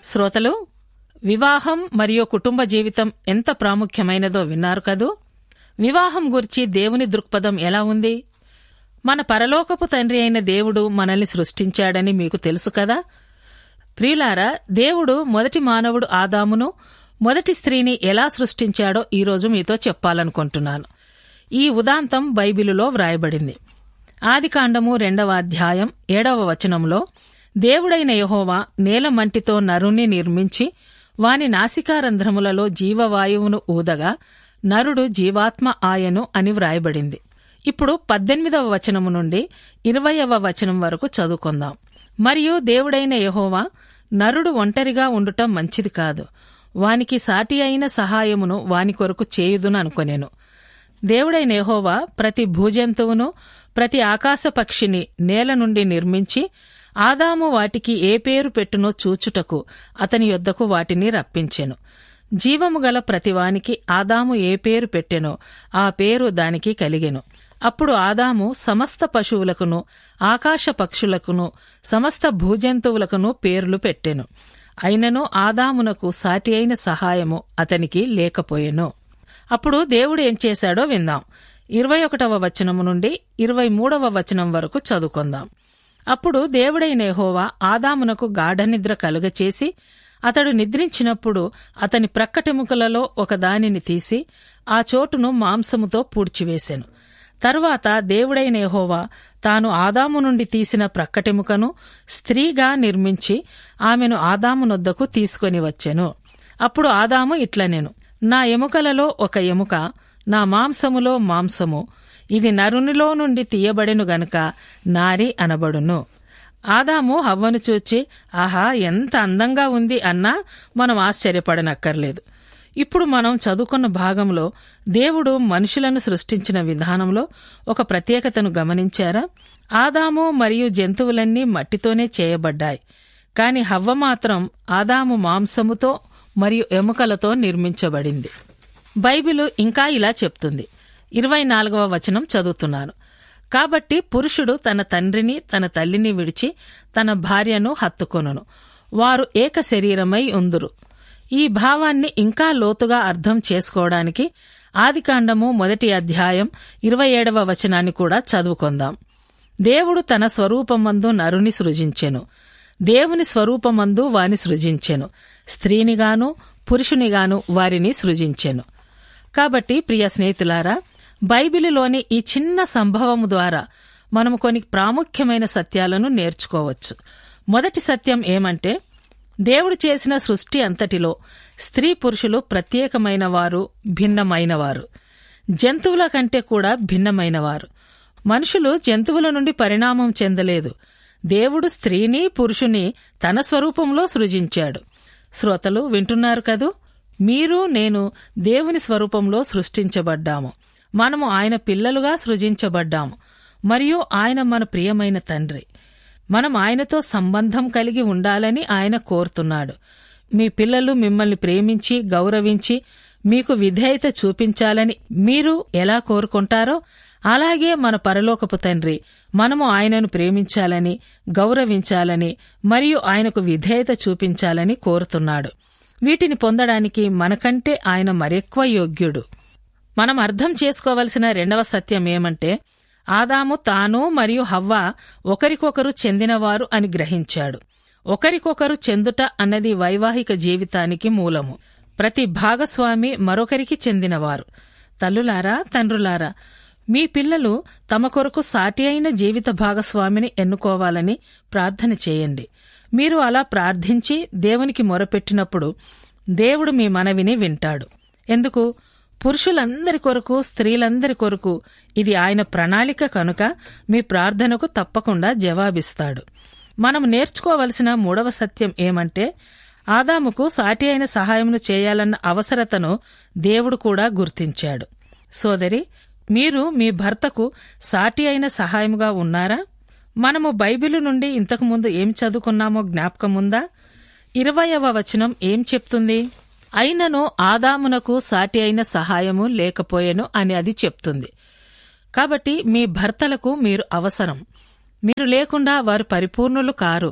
శ్రోతలు వివాహం మరియు కుటుంబ జీవితం ఎంత ప్రాముఖ్యమైనదో విన్నారు కదూ వివాహం గురించి దేవుని దృక్పథం ఎలా ఉంది మన పరలోకపు తండ్రి అయిన దేవుడు మనల్ని సృష్టించాడని మీకు తెలుసు కదా ప్రియులారా దేవుడు మొదటి మానవుడు ఆదామును మొదటి స్త్రీని ఎలా సృష్టించాడో ఈరోజు మీతో చెప్పాలనుకుంటున్నాను ఈ ఉదాంతం బైబిలులో వ్రాయబడింది ఆదికాండము రెండవ అధ్యాయం ఏడవ వచనంలో దేవుడైన యహోవా నేలమంటితో నరుణ్ణి నిర్మించి వాని నాసికారంధ్రములలో జీవవాయువును ఊదగా నరుడు జీవాత్మ ఆయను అని వ్రాయబడింది ఇప్పుడు పద్దెనిమిదవ వచనము నుండి ఇరవయవ వచనం వరకు చదువుకుందాం మరియు దేవుడైన యహోవా నరుడు ఒంటరిగా ఉండుటం మంచిది కాదు వానికి సాటి అయిన సహాయమును వాని కొరకు చేయుదును అనుకొనెను దేవుడైన యెహోవా ప్రతి భూజంతువును ప్రతి ఆకాశ పక్షిని నేల నుండి నిర్మించి ఆదాము వాటికి ఏ పేరు పెట్టునో చూచుటకు అతని యొద్దకు వాటిని రప్పించెను జీవము గల ప్రతివానికి ఆదాము ఏ పేరు పెట్టెనో ఆ పేరు దానికి కలిగెను అప్పుడు ఆదాము సమస్త పశువులకును ఆకాశ పక్షులకును సమస్త భూజంతువులకును పేర్లు పెట్టెను అయినను ఆదామునకు సాటి అయిన సహాయము అతనికి లేకపోయెను అప్పుడు దేవుడు ఏం చేశాడో విందాం ఇరవై ఒకటవ వచనము నుండి ఇరవై మూడవ వచనం వరకు చదువుకుందాం అప్పుడు దేవుడైన యెహోవా ఆదామునకు గాఢనిద్ర కలుగచేసి అతడు నిద్రించినప్పుడు అతని ప్రక్కటెముకలలో ఒక దానిని తీసి ఆ చోటును మాంసముతో పూడ్చివేశెను తరువాత దేవుడైన యెహోవా తాను ఆదాము నుండి తీసిన ప్రక్కటెముకను స్త్రీగా నిర్మించి ఆమెను ఆదామునొద్దకు తీసుకొని వచ్చెను అప్పుడు ఆదాము ఇట్లనెను నా ఎముకలలో ఒక ఎముక నా మాంసములో మాంసము ఇది నరునిలో నుండి తీయబడెను గనుక నారి అనబడును ఆదాము హవ్వను చూచి ఆహా ఎంత అందంగా ఉంది అన్నా మనం ఆశ్చర్యపడనక్కర్లేదు ఇప్పుడు మనం చదువుకున్న భాగంలో దేవుడు మనుషులను సృష్టించిన విధానంలో ఒక ప్రత్యేకతను గమనించారా ఆదాము మరియు జంతువులన్నీ మట్టితోనే చేయబడ్డాయి కాని హవ్వ మాత్రం ఆదాము మాంసముతో మరియు ఎముకలతో నిర్మించబడింది బైబిలు ఇంకా ఇలా చెప్తుంది ఇరవై నాలుగవ వచనం చదువుతున్నాను కాబట్టి పురుషుడు తన తండ్రిని తన తల్లిని విడిచి తన భార్యను హత్తుకొనును వారు ఏక శరీరమై ఉందురు ఈ భావాన్ని ఇంకా లోతుగా అర్థం చేసుకోవడానికి ఆదికాండము మొదటి అధ్యాయం ఇరవై ఏడవ వచనాన్ని కూడా చదువుకొందాం దేవుడు తన స్వరూపమందు నరుని సృజించెను దేవుని స్వరూపమందు వాని సృజించెను స్త్రీనిగాను పురుషునిగాను వారిని సృజించెను కాబట్టి ప్రియ స్నేహితులారా బైబిలులోని ఈ చిన్న సంభవము ద్వారా మనము కొన్ని ప్రాముఖ్యమైన సత్యాలను నేర్చుకోవచ్చు మొదటి సత్యం ఏమంటే దేవుడు చేసిన సృష్టి అంతటిలో స్త్రీ పురుషులు ప్రత్యేకమైన వారు భిన్నమైనవారు జంతువుల కంటే కూడా భిన్నమైనవారు మనుషులు జంతువుల నుండి పరిణామం చెందలేదు దేవుడు స్త్రీని పురుషుని తన స్వరూపంలో సృజించాడు శ్రోతలు వింటున్నారు కదూ మీరు నేను దేవుని స్వరూపంలో సృష్టించబడ్డాము మనము ఆయన పిల్లలుగా సృజించబడ్డాము మరియు ఆయన మన ప్రియమైన తండ్రి మనం ఆయనతో సంబంధం కలిగి ఉండాలని ఆయన కోరుతున్నాడు మీ పిల్లలు మిమ్మల్ని ప్రేమించి గౌరవించి మీకు విధేయత చూపించాలని మీరు ఎలా కోరుకుంటారో అలాగే మన పరలోకపు తండ్రి మనము ఆయనను ప్రేమించాలని గౌరవించాలని మరియు ఆయనకు విధేయత చూపించాలని కోరుతున్నాడు వీటిని పొందడానికి మనకంటే ఆయన మరెక్కువ యోగ్యుడు మనం అర్థం చేసుకోవలసిన రెండవ సత్యం ఏమంటే ఆదాము తాను మరియు హవ్వ ఒకరికొకరు చెందినవారు అని గ్రహించాడు ఒకరికొకరు చెందుట అన్నది వైవాహిక జీవితానికి మూలము ప్రతి భాగస్వామి మరొకరికి చెందినవారు తల్లులారా తండ్రులారా మీ పిల్లలు తమ కొరకు సాటి అయిన జీవిత భాగస్వామిని ఎన్నుకోవాలని ప్రార్థన చేయండి మీరు అలా ప్రార్థించి దేవునికి మొరపెట్టినప్పుడు దేవుడు మీ మనవిని వింటాడు ఎందుకు పురుషులందరి కొరకు స్త్రీలందరి కొరకు ఇది ఆయన ప్రణాళిక కనుక మీ ప్రార్థనకు తప్పకుండా జవాబిస్తాడు మనం నేర్చుకోవలసిన మూడవ సత్యం ఏమంటే ఆదాముకు సాటి అయిన సహాయమును చేయాలన్న అవసరతను దేవుడు కూడా గుర్తించాడు సోదరి మీరు మీ భర్తకు సాటి అయిన సహాయముగా ఉన్నారా మనము బైబిలు నుండి ఇంతకుముందు ఏం చదువుకున్నామో జ్ఞాపకముందా ఇరవయవ వచనం ఏం చెప్తుంది అయినను ఆదామునకు సాటి అయిన సహాయము లేకపోయెను అని అది చెప్తుంది కాబట్టి మీ భర్తలకు మీరు అవసరం మీరు లేకుండా వారు పరిపూర్ణులు కారు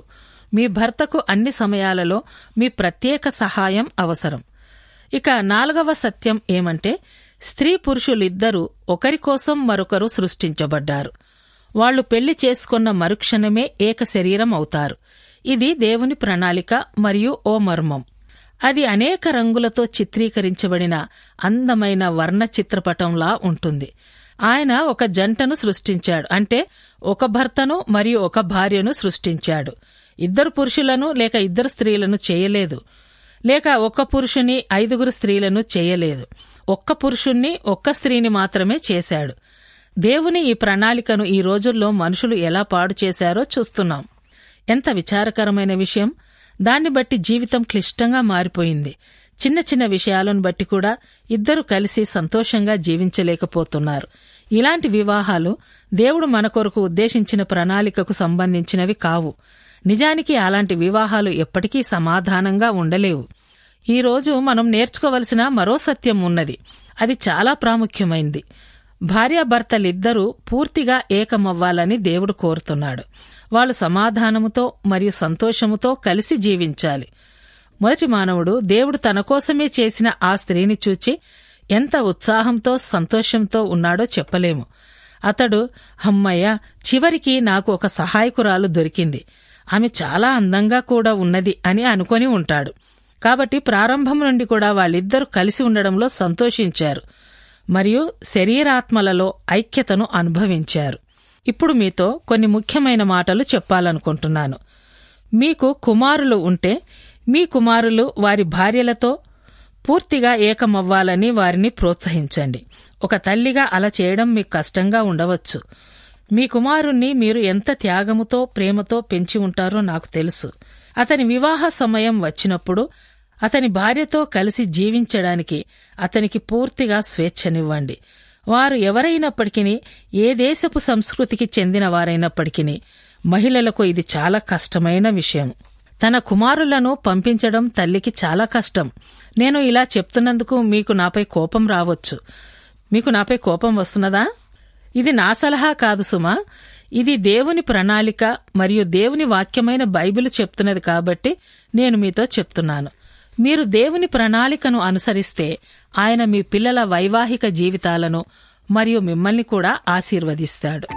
మీ భర్తకు అన్ని సమయాలలో మీ ప్రత్యేక సహాయం అవసరం ఇక నాలుగవ సత్యం ఏమంటే స్త్రీ పురుషులిద్దరూ ఒకరి కోసం మరొకరు సృష్టించబడ్డారు వాళ్లు పెళ్లి చేసుకున్న మరుక్షణమే ఏక శరీరం అవుతారు ఇది దేవుని ప్రణాళిక మరియు ఓ మర్మం అది అనేక రంగులతో చిత్రీకరించబడిన అందమైన వర్ణ చిత్రపటంలా ఉంటుంది ఆయన ఒక జంటను సృష్టించాడు అంటే ఒక భర్తను మరియు ఒక భార్యను సృష్టించాడు ఇద్దరు పురుషులను లేక ఇద్దరు స్త్రీలను చేయలేదు లేక ఒక్క పురుషుని ఐదుగురు స్త్రీలను చేయలేదు ఒక్క పురుషుణ్ణి ఒక్క స్త్రీని మాత్రమే చేశాడు దేవుని ఈ ప్రణాళికను ఈ రోజుల్లో మనుషులు ఎలా పాడు చేశారో చూస్తున్నాం ఎంత విచారకరమైన విషయం దాన్ని బట్టి జీవితం క్లిష్టంగా మారిపోయింది చిన్న చిన్న విషయాలను బట్టి కూడా ఇద్దరు కలిసి సంతోషంగా జీవించలేకపోతున్నారు ఇలాంటి వివాహాలు దేవుడు మన కొరకు ఉద్దేశించిన ప్రణాళికకు సంబంధించినవి కావు నిజానికి అలాంటి వివాహాలు ఎప్పటికీ సమాధానంగా ఉండలేవు ఈ రోజు మనం నేర్చుకోవలసిన మరో సత్యం ఉన్నది అది చాలా ప్రాముఖ్యమైంది భార్యాభర్తలిద్దరూ పూర్తిగా ఏకమవ్వాలని దేవుడు కోరుతున్నాడు వాళ్ళు సమాధానముతో మరియు సంతోషముతో కలిసి జీవించాలి మొదటి మానవుడు దేవుడు తన కోసమే చేసిన ఆ స్త్రీని చూచి ఎంత ఉత్సాహంతో సంతోషంతో ఉన్నాడో చెప్పలేము అతడు హమ్మయ్య చివరికి నాకు ఒక సహాయకురాలు దొరికింది ఆమె చాలా అందంగా కూడా ఉన్నది అని అనుకొని ఉంటాడు కాబట్టి ప్రారంభం నుండి కూడా వాళ్ళిద్దరూ కలిసి ఉండడంలో సంతోషించారు మరియు శరీరాత్మలలో ఐక్యతను అనుభవించారు ఇప్పుడు మీతో కొన్ని ముఖ్యమైన మాటలు చెప్పాలనుకుంటున్నాను మీకు కుమారులు ఉంటే మీ కుమారులు వారి భార్యలతో పూర్తిగా ఏకమవ్వాలని వారిని ప్రోత్సహించండి ఒక తల్లిగా అలా చేయడం మీకు కష్టంగా ఉండవచ్చు మీ కుమారుణ్ణి మీరు ఎంత త్యాగముతో ప్రేమతో పెంచి ఉంటారో నాకు తెలుసు అతని వివాహ సమయం వచ్చినప్పుడు అతని భార్యతో కలిసి జీవించడానికి అతనికి పూర్తిగా స్వేచ్ఛనివ్వండి వారు ఎవరైనప్పటికీ ఏ దేశపు సంస్కృతికి చెందిన వారైనప్పటికీ మహిళలకు ఇది చాలా కష్టమైన విషయం తన కుమారులను పంపించడం తల్లికి చాలా కష్టం నేను ఇలా చెప్తున్నందుకు మీకు నాపై కోపం రావచ్చు మీకు నాపై కోపం వస్తున్నదా ఇది నా సలహా కాదు సుమా ఇది దేవుని ప్రణాళిక మరియు దేవుని వాక్యమైన బైబిల్ చెప్తున్నది కాబట్టి నేను మీతో చెప్తున్నాను మీరు దేవుని ప్రణాళికను అనుసరిస్తే ఆయన మీ పిల్లల వైవాహిక జీవితాలను మరియు మిమ్మల్ని కూడా ఆశీర్వదిస్తాడు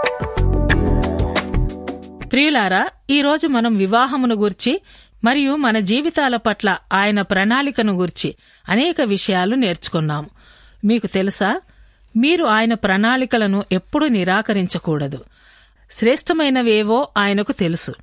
ప్రియులారా ఈరోజు మనం వివాహమును గుర్చి మరియు మన జీవితాల పట్ల ఆయన ప్రణాళికను గుర్చి అనేక విషయాలు నేర్చుకున్నాము మీకు తెలుసా మీరు ఆయన ప్రణాళికలను ఎప్పుడూ నిరాకరించకూడదు శ్రేష్టమైనవేవో ఆయనకు తెలుసు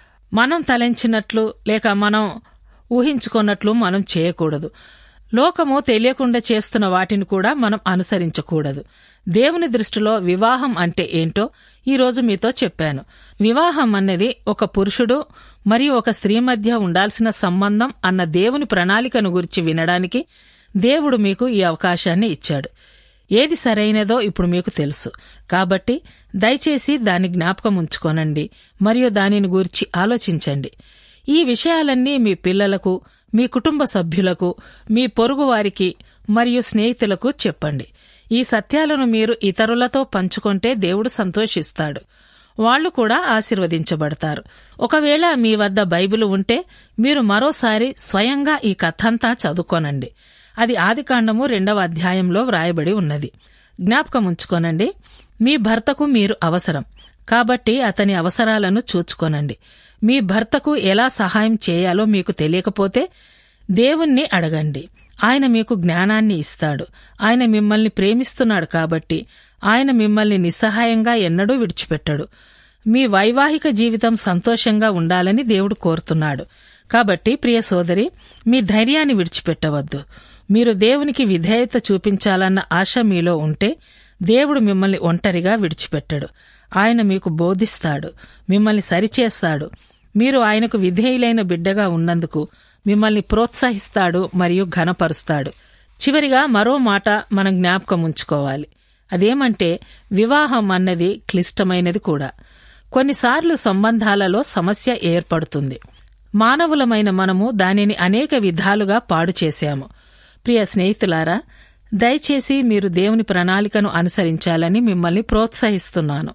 మనం తలంచినట్లు లేక మనం ఊహించుకున్నట్లు మనం చేయకూడదు లోకము తెలియకుండా చేస్తున్న వాటిని కూడా మనం అనుసరించకూడదు దేవుని దృష్టిలో వివాహం అంటే ఏంటో ఈరోజు మీతో చెప్పాను వివాహం అన్నది ఒక పురుషుడు మరియు ఒక స్త్రీ మధ్య ఉండాల్సిన సంబంధం అన్న దేవుని ప్రణాళికను గురించి వినడానికి దేవుడు మీకు ఈ అవకాశాన్ని ఇచ్చాడు ఏది సరైనదో ఇప్పుడు మీకు తెలుసు కాబట్టి దయచేసి దాన్ని జ్ఞాపకం ఉంచుకోనండి మరియు దానిని గురించి ఆలోచించండి ఈ విషయాలన్నీ మీ పిల్లలకు మీ కుటుంబ సభ్యులకు మీ పొరుగువారికి మరియు స్నేహితులకు చెప్పండి ఈ సత్యాలను మీరు ఇతరులతో పంచుకుంటే దేవుడు సంతోషిస్తాడు వాళ్లు కూడా ఆశీర్వదించబడతారు ఒకవేళ మీ వద్ద బైబిల్ ఉంటే మీరు మరోసారి స్వయంగా ఈ కథంతా చదువుకోనండి అది ఆదికాండము రెండవ అధ్యాయంలో వ్రాయబడి ఉన్నది జ్ఞాపకం ఉంచుకోనండి మీ భర్తకు మీరు అవసరం కాబట్టి అతని అవసరాలను చూచుకోనండి మీ భర్తకు ఎలా సహాయం చేయాలో మీకు తెలియకపోతే దేవుణ్ణి అడగండి ఆయన మీకు జ్ఞానాన్ని ఇస్తాడు ఆయన మిమ్మల్ని ప్రేమిస్తున్నాడు కాబట్టి ఆయన మిమ్మల్ని నిస్సహాయంగా ఎన్నడూ విడిచిపెట్టడు మీ వైవాహిక జీవితం సంతోషంగా ఉండాలని దేవుడు కోరుతున్నాడు కాబట్టి ప్రియ సోదరి మీ ధైర్యాన్ని విడిచిపెట్టవద్దు మీరు దేవునికి విధేయత చూపించాలన్న ఆశ మీలో ఉంటే దేవుడు మిమ్మల్ని ఒంటరిగా విడిచిపెట్టడు ఆయన మీకు బోధిస్తాడు మిమ్మల్ని సరిచేస్తాడు మీరు ఆయనకు విధేయులైన బిడ్డగా ఉన్నందుకు మిమ్మల్ని ప్రోత్సహిస్తాడు మరియు ఘనపరుస్తాడు చివరిగా మరో మాట మనం జ్ఞాపకం ఉంచుకోవాలి అదేమంటే వివాహం అన్నది క్లిష్టమైనది కూడా కొన్నిసార్లు సంబంధాలలో సమస్య ఏర్పడుతుంది మానవులమైన మనము దానిని అనేక విధాలుగా పాడు చేశాము ప్రియ స్నేహితులారా దయచేసి మీరు దేవుని ప్రణాళికను అనుసరించాలని మిమ్మల్ని ప్రోత్సహిస్తున్నాను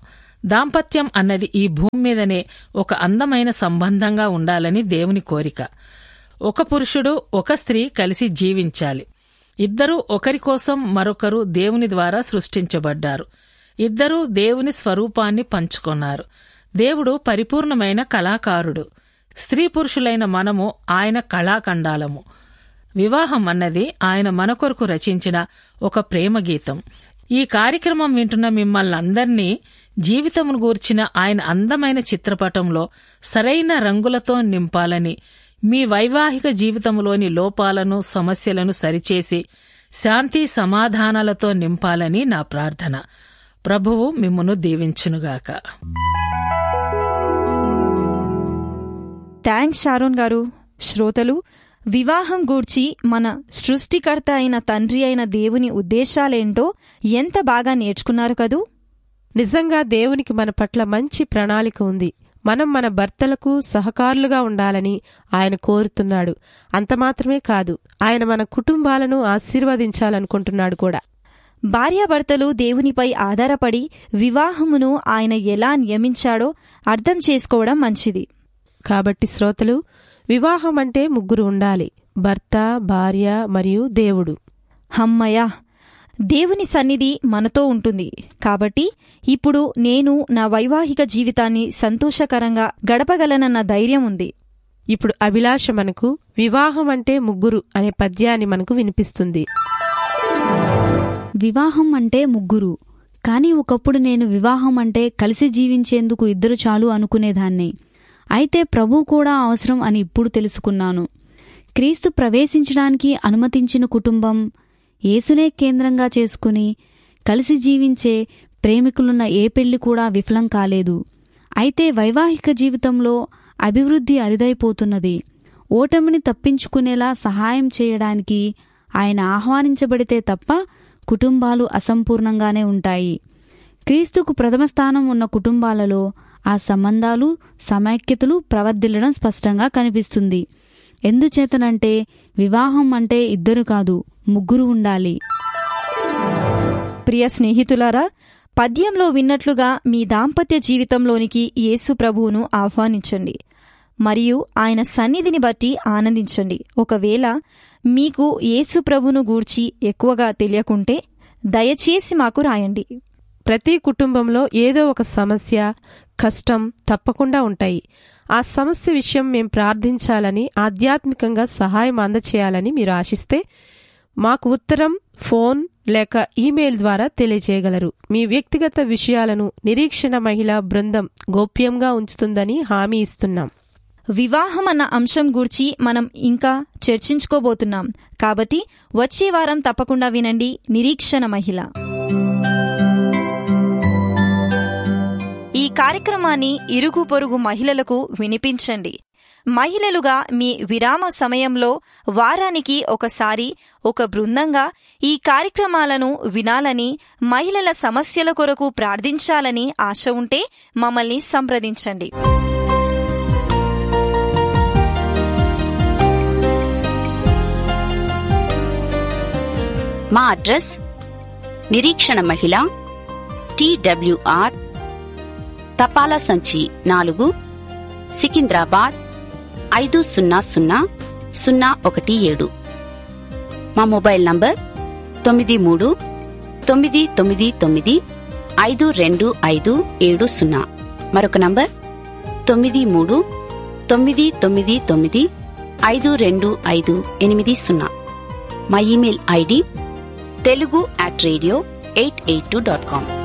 దాంపత్యం అన్నది ఈ భూమి మీదనే ఒక అందమైన సంబంధంగా ఉండాలని దేవుని కోరిక ఒక పురుషుడు ఒక స్త్రీ కలిసి జీవించాలి ఇద్దరూ ఒకరి కోసం మరొకరు దేవుని ద్వారా సృష్టించబడ్డారు ఇద్దరూ దేవుని స్వరూపాన్ని పంచుకున్నారు దేవుడు పరిపూర్ణమైన కళాకారుడు స్త్రీ పురుషులైన మనము ఆయన కళాఖండాలము వివాహం అన్నది ఆయన మన కొరకు రచించిన ఒక ప్రేమ గీతం ఈ కార్యక్రమం వింటున్న మిమ్మల్ని అందర్నీ జీవితమును గూర్చిన ఆయన అందమైన చిత్రపటంలో సరైన రంగులతో నింపాలని మీ వైవాహిక జీవితంలోని లోపాలను సమస్యలను సరిచేసి శాంతి సమాధానాలతో నింపాలని నా ప్రార్థన ప్రభువు మిమ్మును దీవించునుగాక థ్యాంక్స్ షారోన్ గారు శ్రోతలు వివాహం గూర్చి మన సృష్టికర్త అయిన తండ్రి అయిన దేవుని ఉద్దేశాలేంటో ఎంత బాగా నేర్చుకున్నారు కదూ నిజంగా దేవునికి మన పట్ల మంచి ప్రణాళిక ఉంది మనం మన భర్తలకు సహకారులుగా ఉండాలని ఆయన కోరుతున్నాడు అంత మాత్రమే కాదు ఆయన మన కుటుంబాలను ఆశీర్వదించాలనుకుంటున్నాడు కూడా భార్యాభర్తలు దేవునిపై ఆధారపడి వివాహమును ఆయన ఎలా నియమించాడో అర్థం చేసుకోవడం మంచిది కాబట్టి శ్రోతలు వివాహం అంటే ముగ్గురు ఉండాలి భర్త భార్య మరియు దేవుడు హమ్మయ్యా దేవుని సన్నిధి మనతో ఉంటుంది కాబట్టి ఇప్పుడు నేను నా వైవాహిక జీవితాన్ని సంతోషకరంగా గడపగలనన్న ధైర్యం ఉంది ఇప్పుడు అభిలాష మనకు వివాహం అంటే ముగ్గురు అనే పద్యాన్ని మనకు వినిపిస్తుంది వివాహం అంటే ముగ్గురు కానీ ఒకప్పుడు నేను వివాహం అంటే కలిసి జీవించేందుకు ఇద్దరు చాలు అనుకునేదాన్ని అయితే ప్రభు కూడా అవసరం అని ఇప్పుడు తెలుసుకున్నాను క్రీస్తు ప్రవేశించడానికి అనుమతించిన కుటుంబం యేసునే కేంద్రంగా చేసుకుని కలిసి జీవించే ప్రేమికులున్న ఏ పెళ్లి కూడా విఫలం కాలేదు అయితే వైవాహిక జీవితంలో అభివృద్ధి అరిదైపోతున్నది ఓటమిని తప్పించుకునేలా సహాయం చేయడానికి ఆయన ఆహ్వానించబడితే తప్ప కుటుంబాలు అసంపూర్ణంగానే ఉంటాయి క్రీస్తుకు ప్రథమ స్థానం ఉన్న కుటుంబాలలో ఆ సంబంధాలు సమైక్యతలు ప్రవర్ధిల్లడం స్పష్టంగా కనిపిస్తుంది ఎందుచేతనంటే వివాహం అంటే ఇద్దరు కాదు ముగ్గురు ఉండాలి ప్రియ స్నేహితులారా పద్యంలో విన్నట్లుగా మీ దాంపత్య జీవితంలోనికి యేసు ప్రభువును ఆహ్వానించండి మరియు ఆయన సన్నిధిని బట్టి ఆనందించండి ఒకవేళ మీకు యేసు ప్రభును గూర్చి ఎక్కువగా తెలియకుంటే దయచేసి మాకు రాయండి ప్రతి కుటుంబంలో ఏదో ఒక సమస్య కష్టం తప్పకుండా ఉంటాయి ఆ సమస్య విషయం మేం ప్రార్థించాలని ఆధ్యాత్మికంగా సహాయం అందచేయాలని మీరు ఆశిస్తే మాకు ఉత్తరం ఫోన్ లేక ఈమెయిల్ ద్వారా తెలియజేయగలరు మీ వ్యక్తిగత విషయాలను నిరీక్షణ మహిళా బృందం గోప్యంగా ఉంచుతుందని హామీ ఇస్తున్నాం వివాహం అన్న అంశం గూర్చి మనం ఇంకా చర్చించుకోబోతున్నాం కాబట్టి వచ్చే వారం తప్పకుండా వినండి నిరీక్షణ మహిళ ఈ కార్యక్రమాన్ని ఇరుగు పొరుగు మహిళలకు వినిపించండి మహిళలుగా మీ విరామ సమయంలో వారానికి ఒకసారి ఒక బృందంగా ఈ కార్యక్రమాలను వినాలని మహిళల సమస్యల కొరకు ప్రార్థించాలని ఆశ ఉంటే మమ్మల్ని సంప్రదించండి మా అడ్రస్ నిరీక్షణ మహిళ టిడబ్ల్యూఆర్ తపాలా సంచి నాలుగు సికింద్రాబాద్ ఐదు సున్నా సున్నా సున్నా ఒకటి ఏడు మా మొబైల్ నంబర్ తొమ్మిది మూడు తొమ్మిది తొమ్మిది తొమ్మిది ఐదు రెండు ఐదు ఏడు సున్నా మరొక నంబర్ తొమ్మిది మూడు తొమ్మిది తొమ్మిది తొమ్మిది ఐదు రెండు ఐదు ఎనిమిది సున్నా మా email ID Telugu at radio eight eight two dot com